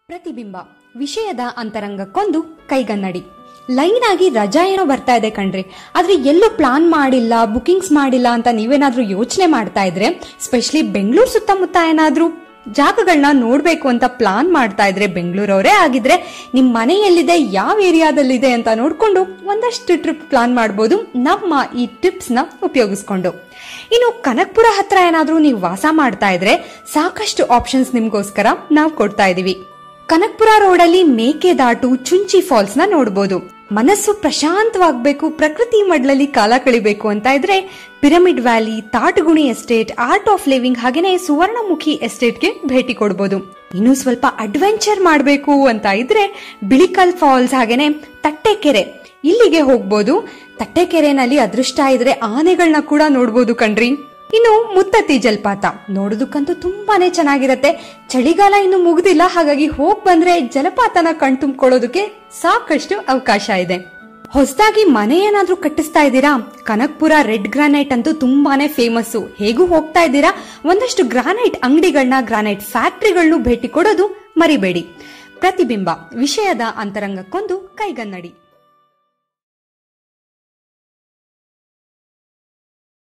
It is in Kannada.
ಪ್ರತಿಬಿಂಬ ವಿಷಯದ ಅಂತರಂಗಕ್ಕೊಂದು ಕೈಗನ್ನಡಿ ಲೈನ್ ಆಗಿ ರಜಾ ಏನೋ ಬರ್ತಾ ಇದೆ ಕಣ್ರಿ ಆದ್ರೆ ಎಲ್ಲೂ ಪ್ಲಾನ್ ಮಾಡಿಲ್ಲ ಬುಕಿಂಗ್ಸ್ ಮಾಡಿಲ್ಲ ಅಂತ ನೀವೇನಾದ್ರೂ ಯೋಚನೆ ಮಾಡ್ತಾ ಇದ್ರೆ ಸ್ಪೆಷಲಿ ಬೆಂಗಳೂರು ಸುತ್ತಮುತ್ತ ಏನಾದ್ರೂ ಜಾಗಗಳನ್ನ ನೋಡ್ಬೇಕು ಅಂತ ಪ್ಲಾನ್ ಮಾಡ್ತಾ ಇದ್ರೆ ಬೆಂಗಳೂರವರೇ ಆಗಿದ್ರೆ ನಿಮ್ ಮನೆ ಎಲ್ಲಿದೆ ಯಾವ ಏರಿಯಾದಲ್ಲಿದೆ ಅಂತ ನೋಡ್ಕೊಂಡು ಒಂದಷ್ಟು ಟ್ರಿಪ್ ಪ್ಲಾನ್ ಮಾಡ್ಬೋದು ನಮ್ಮ ಈ ಟಿಪ್ಸ್ ನ ಉಪಯೋಗಿಸ್ಕೊಂಡು ಇನ್ನು ಕನಕ್ಪುರ ಹತ್ರ ಏನಾದ್ರೂ ನೀವು ವಾಸ ಮಾಡ್ತಾ ಇದ್ರೆ ಸಾಕಷ್ಟು ಆಪ್ಷನ್ಸ್ ನಿಮ್ಗೋಸ್ಕರ ನಾವು ಕೊಡ್ತಾ ಇದೀವಿ ಕನಕ್ಪುರ ರೋಡಲ್ಲಿ ಮೇಕೆದಾಟು ಚುಂಚಿ ಫಾಲ್ಸ್ ನ ನೋಡಬಹುದು ಮನಸ್ಸು ಪ್ರಶಾಂತವಾಗಬೇಕು ಪ್ರಕೃತಿ ಮಡ್ಲಲ್ಲಿ ಕಾಲ ಕಳಿಬೇಕು ಅಂತ ಇದ್ರೆ pyramid valley Tataguni estate art of living ಹಾಗೇನೆ ಸುವರ್ಣಮುಖಿ ಎಸ್ಟೇಟ್ಗೆ ಭೇಟಿ ಕೊಡಬಹುದು ಇನ್ನು ಸ್ವಲ್ಪ ಅಡ್ವೆಂಚರ್ ಮಾಡಬೇಕು ಅಂತ ಇದ್ರೆ ಬಿಳಿಕಲ್ ಫಾಲ್ಸ್ ಹಾಗೇನೆ ತಟ್ಟೆಕೆರೆ ಇಲ್ಲಿಗೆ ಹೋಗ್ಬೋದು ತಟ್ಟೆಕೆರೆನಲ್ಲಿ ಅದೃಷ್ಟ ಇದ್ರೆ ಆನೆಗಳನ್ನ ಕೂಡ ನೋಡ್ಬೋದು ಕಣ್ರಿ ಇನ್ನು ಮುತ್ತತ್ತಿ ಜಲಪಾತ ನೋಡೋದಕ್ಕಂತೂ ತುಂಬಾನೇ ಚೆನ್ನಾಗಿರತ್ತೆ ಚಳಿಗಾಲ ಇನ್ನು ಮುಗ್ದಿಲ್ಲ ಹಾಗಾಗಿ ಹೋಗ್ ಬಂದ್ರೆ ಜಲಪಾತನ ಕಣ್ತುಂಬ್ಕೊಳ್ಳೋದಕ್ಕೆ ಸಾಕಷ್ಟು ಅವಕಾಶ ಇದೆ ಹೊಸದಾಗಿ ಮನೆ ಏನಾದ್ರೂ ಕಟ್ಟಿಸ್ತಾ ಇದ್ದೀರಾ ಕನಕ್ಪುರ ರೆಡ್ ಗ್ರಾನೈಟ್ ಅಂತೂ ತುಂಬಾನೇ ಫೇಮಸ್ಸು ಹೇಗೂ ಹೋಗ್ತಾ ಇದ್ದೀರಾ ಒಂದಷ್ಟು ಗ್ರಾನೈಟ್ ಅಂಗಡಿಗಳನ್ನ ಗ್ರಾನೈಟ್ ಫ್ಯಾಕ್ಟ್ರಿಗಳನ್ನು ಭೇಟಿ ಕೊಡೋದು ಮರಿಬೇಡಿ ಪ್ರತಿಬಿಂಬ ವಿಷಯದ ಅಂತರಂಗಕ್ಕೊಂದು ಕೈಗನ್ನಡಿ